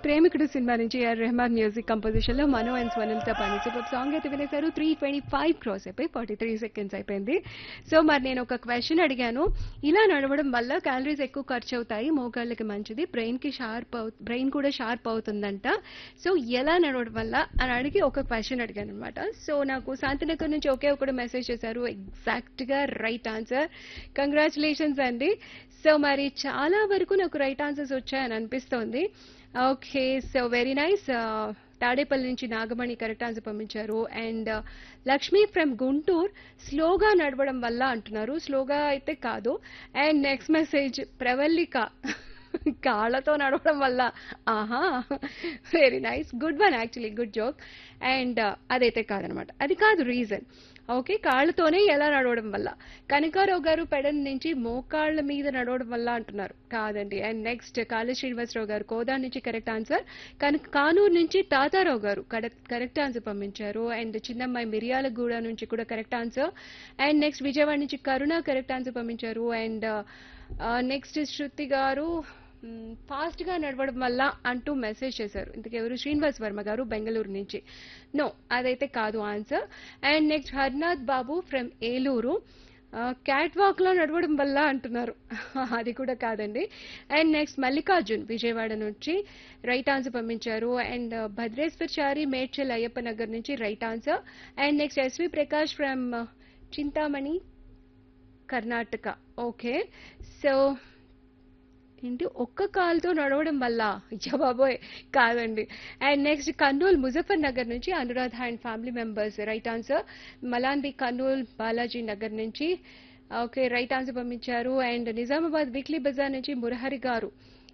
ప్రేమికుడు సినిమా నుంచి are Rahman music composition లో మనో అండ్ స్వనంతో పని సూపర్ సాంగ్ అయితే వినేశారు త్రీ ట్వంటీ ఫైవ్ క్రాస్ అయిపోయి ఫార్టీ త్రీ సెకండ్స్ అయిపోయింది సో మరి నేను ఒక క్వశ్చన్ అడిగాను ఇలా నడవడం వల్ల క్యాలరీస్ ఎక్కువ ఖర్చు అవుతాయి మోకాళ్ళకి మంచిది బ్రెయిన్ కి షార్ప్ బ్రెయిన్ కూడా షార్ప్ అవుతుందంట సో ఎలా నడవడం వల్ల అని అడిగి ఒక క్వశ్చన్ అడిగాను అనమాట సో నాకు శాంతినగర్ నుంచి ఒకే ఒకటి మెసేజ్ చేశారు ఎగ్జాక్ట్ గా రైట్ ఆన్సర్ కంగ్రాచులేషన్స్ అండి సో మరి చాలా వరకు నాకు రైట్ ఆన్సర్స్ వచ్చాయని అనిపిస్తోంది okay so very nice Tadepalli నుంచి నాగమణి కరెక్ట్ ఆన్సర్ పంపించారు అండ్ లక్ష్మి ఫ్రమ్ గుంటూరు స్లోగా నడవడం వల్ల అంటున్నారు స్లోగా అయితే కాదు అండ్ నెక్స్ట్ మెసేజ్ ప్రవల్లిక కాళ్ళతో నడవడం వల్ల ఆహా very nice good one actually good joke and అదైతే కాదనమాట అది కాదు రీజన్ ఓకే కాళ్ళతోనే ఎలా నడవడం వల్ల కనకారావు గారు పెడన్ నుంచి మోకాళ్ళ మీద నడవడం వల్ల అంటున్నారు కాదండి అండ్ నెక్స్ట్ కాళీ శ్రీనివాసరావు గారు కోదా నుంచి కరెక్ట్ ఆన్సర్ కన కానూరు నుంచి తాతారావు గారు కరెక్ట్ ఆన్సర్ పంపించారు అండ్ చిన్నమ్మాయి మిరియాలగూడ నుంచి కూడా correct answer and next Vijayawada నుంచి కరుణ కరెక్ట్ ఆన్సర్ పంపించారు అండ్ నెక్స్ట్ శృతి గారు ఫాస్ట్ గా నడవడం వల్ల అంటూ మెసేజ్ చేశారు ఇంతకెవరు శ్రీనివాస్ వర్మ గారు బెంగళూరు నుంచి నో అదైతే కాదు answer and next Harnath Babu from Eluru cat walk లో నడవడం వల్ల అంటున్నారు అది కూడా కాదండి అండ్ నెక్స్ట్ మల్లికార్జున్ విజయవాడ నుంచి రైట్ ఆన్సర్ పంపించారు అండ్ భద్రేశ్వర్ చారి మేడ్చల్ అయ్యప్ప నగర్ నుంచి right answer and next SV Prakash from Chintamani Karnataka okay so ఏంటి ఒక్క కాలుతో నడవడం వల్ల అయ్యా బాబోయ్ కాదండి అండ్ నెక్స్ట్ కర్నూలు ముజఫర్ నగర్ నుంచి Anuradha and family members right answer Malanbi Kurnool Balaji Nagar నుంచి ఓకే రైట్ ఆన్సర్ పంపించారు అండ్ నిజామాబాద్ వీక్లీ బజార్ నుంచి మురహరి గారు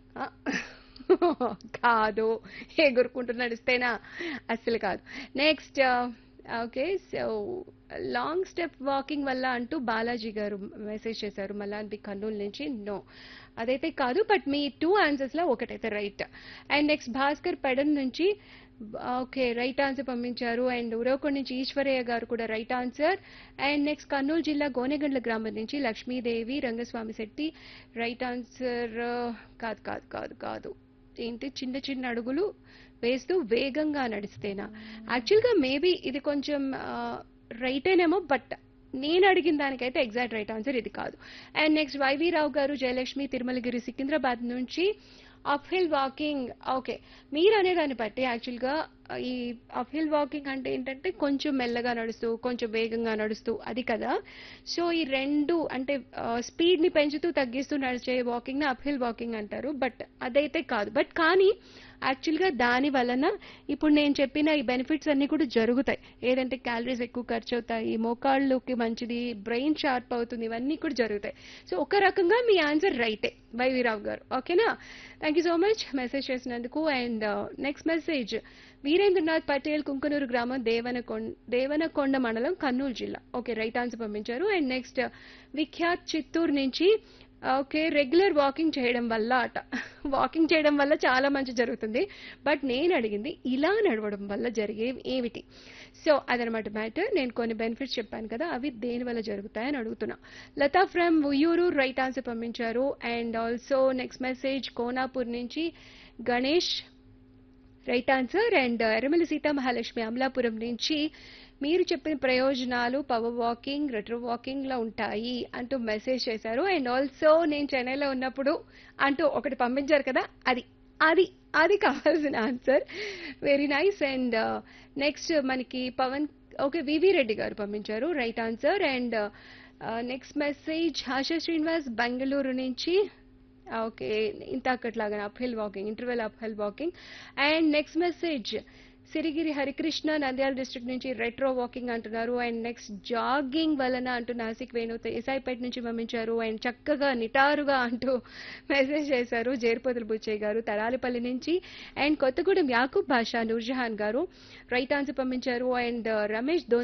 కాదు ఎగురుకుంటూ నడిస్తేనా అస్సలు కాదు next okay so long step walking వల్ల అంటూ బాలాజీ గారు మెసేజ్ చేశారు మలాన్బి కర్నూలు నుంచి నో అదైతే కాదు బట్ మీ టూ ఆన్సర్స్ లో ఒకటైతే right and next Bhaskar Pedana నుంచి ఓకే రైట్ ఆన్సర్ పంపించారు అండ్ ఉరవకొండ నుంచి ఈశ్వరయ్య గారు కూడా right answer and next Kurnool జిల్లా గోనెగండ్ల గ్రామం నుంచి లక్ష్మీదేవి రంగస్వామి శెట్టి రైట్ ఆన్సర్ కాదు కాదు కాదు కాదు ఏంటి చిన్న చిన్న అడుగులు వేస్తూ వేగంగా నడిస్తేనా యాక్చువల్గా మేబీ ఇది కొంచెం రైటేనేమో బట్ నేను అడిగిన దానికైతే ఎగ్జాక్ట్ రైట్ ఆన్సర్ ఇది కాదు అండ్ నెక్స్ట్ వైవి రావు గారు జయలక్ష్మి తిరుమలగిరి సికింద్రాబాద్ నుంచి అప్ హిల్ వాకింగ్ ఓకే మీరు అనే దాన్ని బట్టి యాక్చువల్గా ఈ అప్ హిల్ వాకింగ్ అంటే ఏంటంటే కొంచెం మెల్లగా నడుస్తూ కొంచెం వేగంగా నడుస్తూ అది కదా సో ఈ రెండు అంటే స్పీడ్ ని పెంచుతూ తగ్గిస్తూ నడిచే వాకింగ్ ని అప్ హిల్ వాకింగ్ అంటారు బట్ అదైతే కాదు బట్ కానీ యాక్చువల్గా దాని వలన ఇప్పుడు నేను చెప్పిన ఈ బెనిఫిట్స్ అన్ని కూడా జరుగుతాయి ఏదంటే క్యాలరీస్ ఎక్కువ ఖర్చు అవుతాయి మోకాళ్ళకి మంచిది బ్రెయిన్ షార్ప్ అవుతుంది ఇవన్నీ కూడా జరుగుతాయి సో ఒక రకంగా మీ ఆన్సర్ రైటే వైవీరావు గారు ఓకేనా thank you so much message చేసినందుకు and next message Veerendranath Patel Kunkanur గ్రామం దేవనకొండ దేవనకొండ మండలం కర్నూలు జిల్లా ఓకే రైట్ ఆన్సర్ పంపించారు అండ్ నెక్స్ట్ విఖ్యాత్ చిత్తూరు నుంచి ఓకే రెగ్యులర్ వాకింగ్ చేయడం వల్ల అట వాకింగ్ చేయడం వల్ల చాలా మంచి జరుగుతుంది బట్ నేను అడిగింది ఇలా నడవడం వల్ల జరిగే ఏమిటి సో అదనమాట మ్యాటర్ నేను కొన్ని బెనిఫిట్స్ చెప్పాను కదా అవి దేని వల్ల జరుగుతాయని అడుగుతున్నా Latha from Uyyuru right answer పంపించారు and also next message Konapur నుంచి Ganesh right answer and Erramalli Seethamahalakshmi Amalapuram నుంచి మీరు చెప్పిన ప్రయోజనాలు పవర్ వాకింగ్ రెట్రో వాకింగ్ లో ఉంటాయి అంటూ మెసేజ్ చేశారు అండ్ ఆల్సో నేను చెన్నైలో ఉన్నప్పుడు అంటూ ఒకటి పంపించారు కదా అది అది అది కావాల్సిన answer very nice and next మనకి పవన్ ఓకే వివి రెడ్డి గారు పంపించారు right answer and next message Asha Srinivas Bengaluru నుంచి ఓకే ఇంత అక్కట్లాగా up hill walking interval up hill walking and next message Sirigiri Harikrishna Nandyal district నుంచి రెట్రో వాకింగ్ అంటున్నారు అండ్ నెక్స్ట్ జాగింగ్ వలన అంటూ నాసిక్ వేణు ఏసాయిపేట నుంచి పంపించారు అండ్ చక్కగా నిటారుగా అంటూ మెసేజ్ చేశారు జేర్పోతుల బుచ్చయ్య గారు తరాలిపల్లి నుంచి అండ్ కొత్తగూడెం యాకూబ్ భాషా నూర్జహాన్ గారు రైట్ ఆన్సర్ పంపించారు అండ్ రమేష్